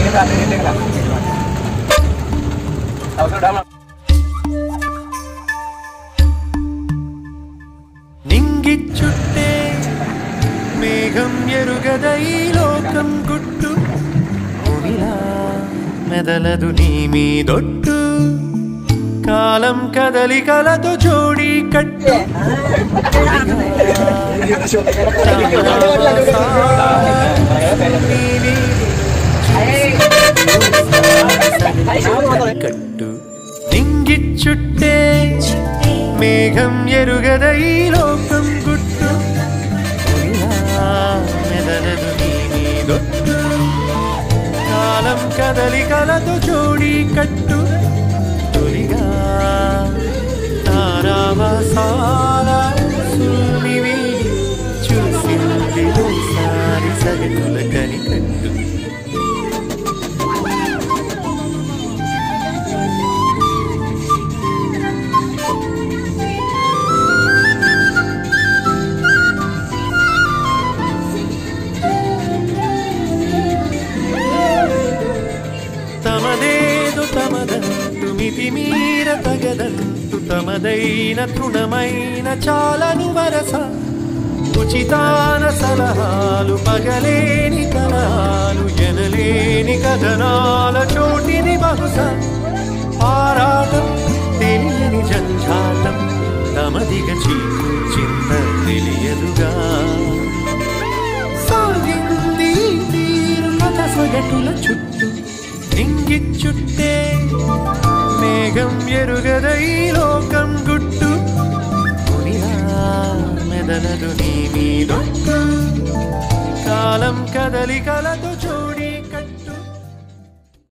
నింగిచ్చుట్టే మేఘం ఎరుగదై లోకం గుట్టు మునిలా మెదలదు నీ మీదొట్టు కాలం కదలికలతో జోడి కట్టు కట్టు నింగిచ్చుట్టే మేఘం ఎరుగదై లోకం గుట్టు మునిలా మెదలదు నీ మీదొట్టు కాలం కదలికలతో జోడి కట్టు తొలిగా తారావాసాల సున్నివి చూసింది ఓసారి సగటుల కనికట్టు తమదేదు తమదంతు మితి మీర తగదంతు తమదైన తృణమైన చాలను వరస ఉచితాన సలహాలు పగలేని కలహాలు ఎనలేని కథనాల చోటిని బహుశా ఆరాటం తెలియని జంఝాటం తమదిగ చీకు చింత తెలియదుగా సాగింది తీరు కథ సగటుల చుట్టూ ఇంగిచ్చుట్టే మేఘం ఎరుగదై లోకం గుట్టు మునిలా మెదలదు నీ మీదొట్టు కాలం కదలికలతో చూ